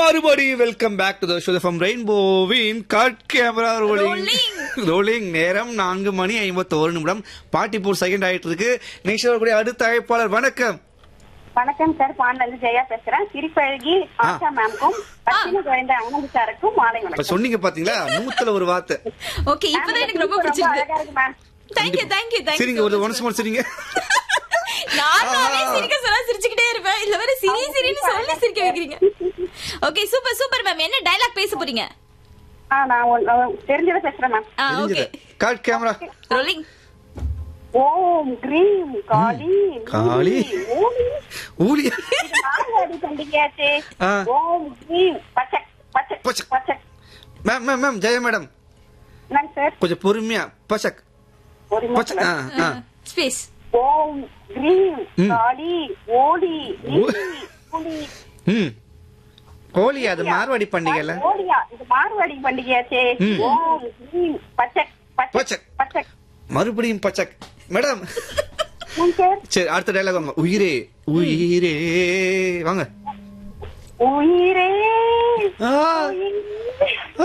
மறுபடியும் welcome back to the show from ரெயின்போவின் cut camera rolling rolling நேரம் நான்கு மணி ஐம்பத்தோரு நிமிடம் பாட்டிப்பூர் செகண்ட் ஆயிட்டு இருக்கு நெக்ஸ்ட் வரக்கூடிய அடுத்த அழைப்பாளர் வணக்கம் வணக்கம் சார் பாண்டில இருந்து ஜெயா பேசுறேன் திருப்பழகி ஆஷா மேம்க்கும் பச்சின குழந்தை ஆனந்த் சாருக்கும் மாலை இப்ப வணக்கம் சொன்னீங்க பாத்தீங்களா நூத்துல ஒரு வார்த்தை ஓகே இப்பதான் எனக்கு ரொம்ப ரொம்ப பிடிச்சிருக்கு அழகா இருக்கு மேம் தேங்க்யூ தேங்க்யூ சரிங்க ஒரு தேங்க்யூ ஒன்ஸ் மோர் சரிங்க நானாவே ஆ. சிரிக்க சொன்னா சிரிச்சுக்கிட்டே இருப்பேன் இல்ல வேற சிரி சிரின்னு சொல்லி சிரிக்க வைக்கிறீங்க ஓகே சூப்பர் சூப்பர் மேம் என்ன டயலாக் பேச போறீங்க ஆ நான் ஒன்னு- தெரிஞ்சதை பேசுறேன் மேம் ஆ ஓகே தெரிஞ்சது கட் கேமரா ரோலிங் ஓம் கிரீம் காளி காளி. ஓம் ஊழி நாலாடி பண்டிகையாச்சே ஆ. ஓம் கிரீம் பச்சக் பச்சக் பச்சக். பச்சக் ma'am ma'am ma'am Jaya madam என்னங்க சார் கொஞ்சம் பொறுமையா பச்சக் ஒரு பச்சக் ஆ நிமிஷம் ஆ ஸ்பேஸ் ஓம் கிரீம் ம். காளி ஓடி நீலி, புலி ம் ஹோலி அது மார்வாடி பண்டிகைல ஓடியா இது மார்வாடி பண்டிகையாச்சே ம். ஓம் கிரீம் பச்சக் பச்சக். பச்சக் பச்சக் மறுபடியும் பச்சக் மேடம் ஏன் சார் சரி அடுத்த டைலாக் வாங்க உயிரே உயிரே வாங்க உயிரே ஆ, உயிரே, ஆ,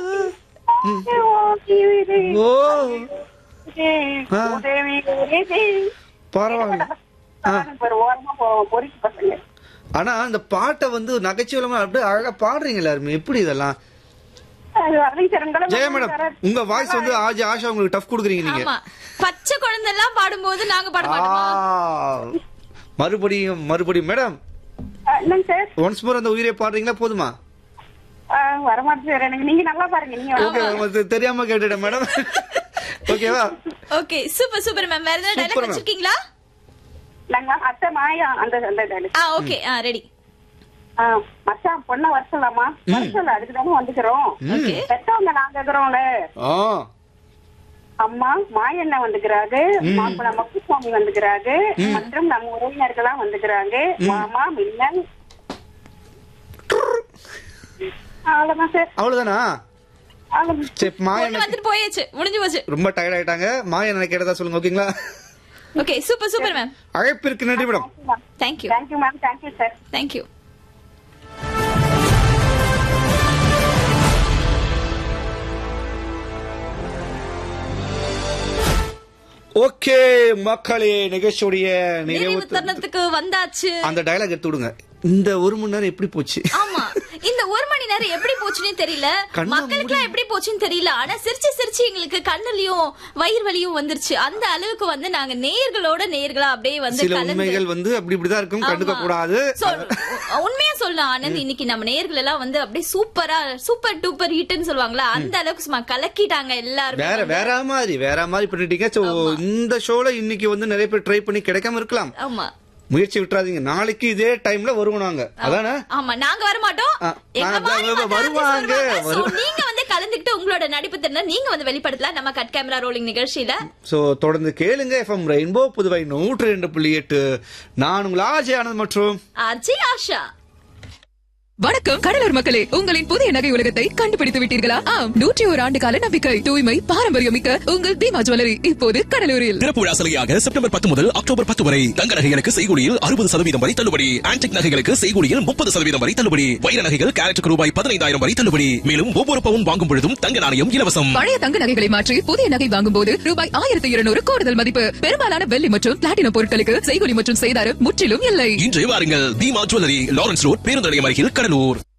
உயிரே, ஓ உயிரே, ஆ. உதவி உதவி. பரவாயில்ல ஆ. ஒரு ஓரமா போவோம் பொறிச்சு பசங்க ஆனா அந்த பாட்டை வந்து நகைச்சுவலமா அப்படியே அழகா பாடுறீங்க எல்லாருமே எப்படி இதெல்லாம் அது வரலைங்க சார் உங்களை ஜெய மாதிரி மேடம் வராது. உங்க வாய்ஸ் வந்து ஆஜி ஆஷா உங்களுக்கு டஃப் கொடுக்குறீங்க நீங்க ஆமா பச்சை குழந்தை எல்லாம் பாடும்போது நாங்க பாட ஆ, மாட்டோமா மறுபடியும் மறுபடியும் மேடம் ஆ, என்னங்க சார் ஒன்ஸ் மோர் அந்த உயிரை பாடுறீங்களா போதுமா ஆ, வரமாட்டேன் சார் எனக்கு நீங்க நல்லா பாருங்க நீங்க ஓகே உங்களுக்கு தெரியாம கேட்டுட்டேன் மேடம் ஓகேவா ஓகே சூப்பர் சூப்பர் மேம் வேற ஏதாவது Super, டயலாக் ma'am. வச்சிருக்கீங்களா நாங்க அத்தை மாயா அந்த அந்த dialogue. ஆ ஓகே ஆ ரெடி ஆ, மச்சான் பொண்ண வரலாமா வரல அதுக்கு தானே வந்துக்கிறோம் ஓகே பெத்தவங்க நாங்க இருக்கிறோம்ல ஆ அம்மா மாயண்ண வந்துக்கிறாங்க மாப்பிள மக்குசாமி வந்துக்கிறாங்க மற்றும் நம்ம உறவினர்கள்லாம் வந்துக்கிறாங்க மாமா மின்னல் அவ்வளவுதான் சார் அவ்வளவுதானா அவ்வளவுதான். சரி மாயா பொண்ணு வந்துட்டு போயாச்சு முடிஞ்சு போச்சு ரொம்ப டயர்ட் ஆயிட்டாங்க மாயா எனக்கு கேட்டதா சொல்லுங்க ஓகேங்களா ஓகே சூப்பர் சூப்பர் மேம் அழைப்பிற்கு நன்றி madam thank you thank you ma'am thank you sir thank you okay மக்களே நிகழ்ச்சியுடைய நிறைவு நிறைவு தருணத்துக்கு வந்தாச்சு அந்த டயலாக் எடுத்து விடுங்க இந்த ஒரு மணி நேரம் எப்படி போச்சு ஆமா இந்த ஒரு மணி நேரம் எப்படி போச்சுன்னு தெரியல கண்ணை மக்களுக்கு எப்படி போச்சுன்னு தெரியல ஆனா சிரிச்சு சிரிச்சு எங்களுக்கு கண்ணுலயும் வயிறு வலியும் வந்துருச்சு அந்த அளவுக்கு வந்து நாங்க நேயர்களோட நேயர்களா அப்படியே வந்து சில கலந்து உண்மைகள் வந்து அப்படி இப்படிதான் இருக்கும் கண்டுக்க ஆமா. கூடாது சொல்- உண்மையா சொல்லலாம் ஆனந்த் இன்னைக்கு நம்ம நேயர்கள் எல்லாம் வந்து அப்படியே சூப்பரா சூப்பர் டூப்பர் ஹிட்னு சொல்லுவாங்களா அந்த அளவுக்கு சும்மா கலக்கிட்டாங்க எல்லாரும் வேற வேற மாதிரி வேற மாதிரி பண்ணிட்டீங்க சோ இந்த ஷோல இன்னைக்கு வந்து நிறைய பேர் ட்ரை பண்ணி கிடைக்காம இருக்கலாம் ஆமா முயற்சி விட்டுறாதீங்க நாளைக்கு இதே டைம்ல வருவோம் நாங்க அதானே ஆமா நாங்க வர மாட்டோம் ஆ, எங்க நாங்க மாதிரி வ- மத்த வருவாங்க, artists வருவாங்க. So, வருவாங்க. நீங்க வந்து கலந்துக்கிட்டு உங்களோட நடிப்பு திறனை நீங்க வந்து வெளிப்படுத்தலாம் நம்ம கட் கேமரா ரோலிங் நிகழ்ச்சியில சோ தொடர்ந்து கேளுங்க எஃப்எம் ரெயின்போ புதுவை நூற்று ரெண்டு புள்ளி எட்டு நான் உங்கள் ஆஜய் ஆனந்த் மற்றும் அஜி ஆஷா வணக்கம் கடலூர் மக்களே உங்களின் புதிய நகை உலகத்தை கண்டுபிடித்து விட்டீர்களா ஆம் நூற்றி ஒரு ஆண்டு கால நம்பிக்கை தூய்மை பாரம்பரியம் மிக்க உங்கள் பீமா ஜுவல்லரி இப்போது கடலூரில் திறப்பு விழா சலுகையாக செப்டம்பர் பத்து முதல் அக்டோபர் பத்து வரை தங்க நகைகளுக்கு செய்கூலியில் அறுபது சதவீதம் வரை தள்ளுபடி ஆன்டிக் நகைகளுக்கு செய்கூலியில் முப்பது சதவீதம் வரை தள்ளுபடி வைர நகைகள் கேரட்டுக்கு ரூபாய் பதினைந்தாயிரம் வரை தள்ளுபடி மேலும் ஒவ்வொரு பவுன் வாங்கும் பொழுதும் தங்க நாணயம் இலவசம் பழைய தங்க நகைகளை மாற்றி புதிய நகை வாங்கும் போது ரூபாய் ஆயிரத்தி இருநூறு கூடுதல் மதிப்பு பெரும்பாலான வெள்ளி மற்றும் பிளாட்டினம் பொருட்களுக்கு செய்கூலி மற்றும் செய்தாரு முற்றிலும் இல்லை இன்றே வாருங்கள் தீமா ஜுவல்லரி லாரன்ஸ் ரோட் பேருந்து நிலையம் அருகில் கடலூர்